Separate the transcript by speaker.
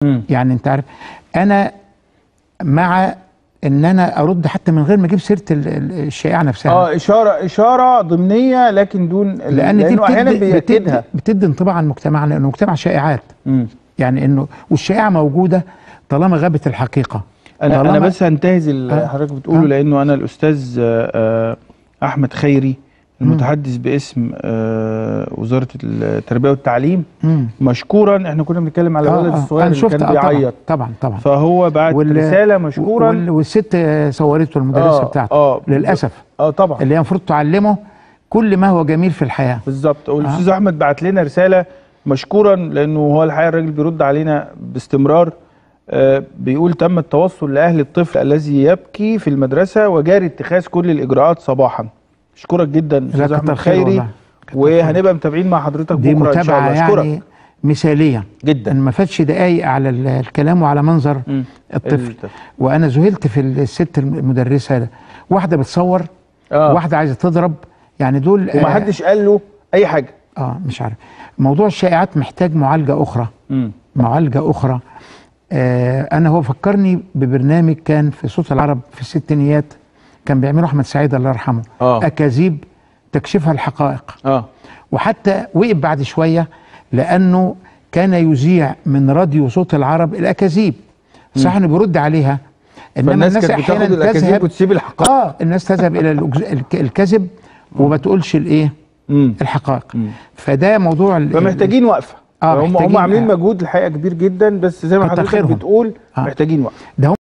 Speaker 1: مم.
Speaker 2: يعني انت عارف انا مع ان انا ارد حتى من غير ما اجيب سيره ال- ال- الشائعه نفسها
Speaker 1: اه اشاره اشاره ضمنيه لكن دون
Speaker 2: لان دي
Speaker 1: لانه احيانا
Speaker 2: بتدي, بتدي,
Speaker 1: بيأكدها
Speaker 2: بتدي انطباع عن مجتمعنا انه مجتمع شائعات
Speaker 1: مم.
Speaker 2: يعني انه والشائعه موجوده طالما غابت الحقيقه
Speaker 1: انا انا
Speaker 2: طالما-
Speaker 1: بس هنتهز اللي
Speaker 2: آه.
Speaker 1: حضرتك بتقوله
Speaker 2: آه.
Speaker 1: لانه انا الاستاذ آه، آه، احمد خيري المتحدث باسم آه، وزاره التربيه والتعليم
Speaker 2: مم.
Speaker 1: مشكورا احنا كنا بنتكلم على الولد الصغير
Speaker 2: انا
Speaker 1: اللي
Speaker 2: شفت
Speaker 1: كان
Speaker 2: آه طبعا
Speaker 1: بيعيط
Speaker 2: طبعا طبعا
Speaker 1: فهو بعت
Speaker 2: وال-
Speaker 1: رساله مشكورا
Speaker 2: وال- والست آه، صورته المدرسه
Speaker 1: آه،
Speaker 2: بتاعته
Speaker 1: آه،
Speaker 2: للاسف
Speaker 1: اه طبعا
Speaker 2: اللي هي المفروض تعلمه كل ما هو جميل في الحياه
Speaker 1: بالظبط والاستاذ احمد بعت لنا رساله مشكورا لانه هو الحقيقه الراجل بيرد علينا باستمرار آه، بيقول تم التوصل لاهل الطفل الذي يبكي في المدرسه وجاري اتخاذ كل الاجراءات صباحا اشكرك جدا
Speaker 2: لا
Speaker 1: استاذ
Speaker 2: كتر
Speaker 1: احمد
Speaker 2: خير
Speaker 1: خيري
Speaker 2: والله. كتر
Speaker 1: وهنبقى متابعين مع حضرتك
Speaker 2: دي
Speaker 1: بكره ان شاء
Speaker 2: متابعه
Speaker 1: الله اشكرك
Speaker 2: يعني مثاليه
Speaker 1: جدا
Speaker 2: ان ما فاتش دقايق على ال- الكلام وعلى منظر
Speaker 1: مم.
Speaker 2: الطفل
Speaker 1: الطفل.
Speaker 2: وانا ذهلت في الست المدرسه ده. واحده بتصور
Speaker 1: اه
Speaker 2: واحده عايزه تضرب يعني دول آه،
Speaker 1: ومحدش قال له اي حاجه
Speaker 2: اه مش عارف موضوع الشائعات محتاج معالجه اخرى
Speaker 1: مم.
Speaker 2: معالجه اخرى آه انا هو فكرني ببرنامج كان في صوت العرب في الستينيات كان بيعمله احمد سعيد الله يرحمه
Speaker 1: آه.
Speaker 2: اكاذيب تكشفها الحقائق
Speaker 1: اه
Speaker 2: وحتى وقف بعد شويه لانه كان يذيع من راديو صوت العرب الاكاذيب صح انه بيرد عليها انما
Speaker 1: فالناس
Speaker 2: الناس
Speaker 1: كانت بتاخد
Speaker 2: احيانا
Speaker 1: الاكاذيب
Speaker 2: تذهب
Speaker 1: وتسيب الحقائق
Speaker 2: اه الناس تذهب الى الأجز- الك- الكذب وما تقولش الايه
Speaker 1: مم.
Speaker 2: الحقائق
Speaker 1: مم.
Speaker 2: فده موضوع ال-
Speaker 1: فمحتاجين وقفه
Speaker 2: آه،
Speaker 1: هم هم
Speaker 2: محتاجين-
Speaker 1: عاملين
Speaker 2: آه.
Speaker 1: مجهود الحقيقه كبير جدا بس زي ما
Speaker 2: كتر
Speaker 1: حضرتك
Speaker 2: خيرهم.
Speaker 1: بتقول
Speaker 2: آه.
Speaker 1: محتاجين وقفه
Speaker 2: ده هم